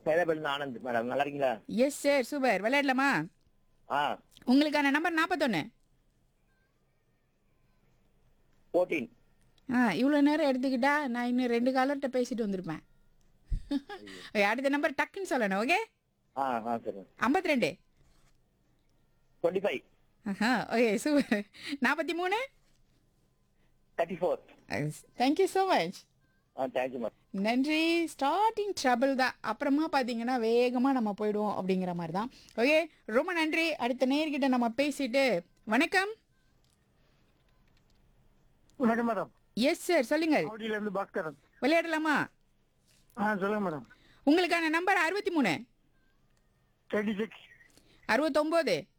சைதாபேட்டில் Anand madam நல்லா இருக்கீங்களா yes sir super விளையாடலாமா ஆ உங்களுக்கான நம்பர் நாற்பத்தொன்று ஃபோர்டீன் ஆ இவ்வளோ நேரம் எடுத்துக்கிட்டா நான் இன்னும் ரெண்டு காலர்கிட்ட பேசிட்டு வந்திருப்பேன் Okay, அடுத்த நம்பர் டக்குன்னு சொல்லணும் ஓகே ஆ ஆ சரி ஐம்பத்தி ரெண்டு டுவெண்ட்டி ஃபைவ் ஆஹா ஓகே சூப்பர் நாற்பத்தி மூணு thirty four thank you so much ஆ தேங்க்யூ மேம் நன்றி ஸ்டார்டிங் ட்ரபிள் தான் அப்புறமா பார்த்தீங்கன்னா வேகமாக நம்ம போயிடுவோம் அப்படிங்கிற மாதிரி தான் ஓகே ரொம்ப நன்றி அடுத்த நேர்கிட்ட நம்ம பேசிட்டு வணக்கம் வணக்கம் மேடம் எஸ் சார் சொல்லுங்கள் ஆவடியில இருந்து பாஸ்கரன் விளையாடலாமா ஆ சொல்லுங்க மேடம் உங்களுக்கான நம்பர் அறுபத்தி மூணு தேர்ட்டி சிக்ஸ் அறுபத்தொம்போது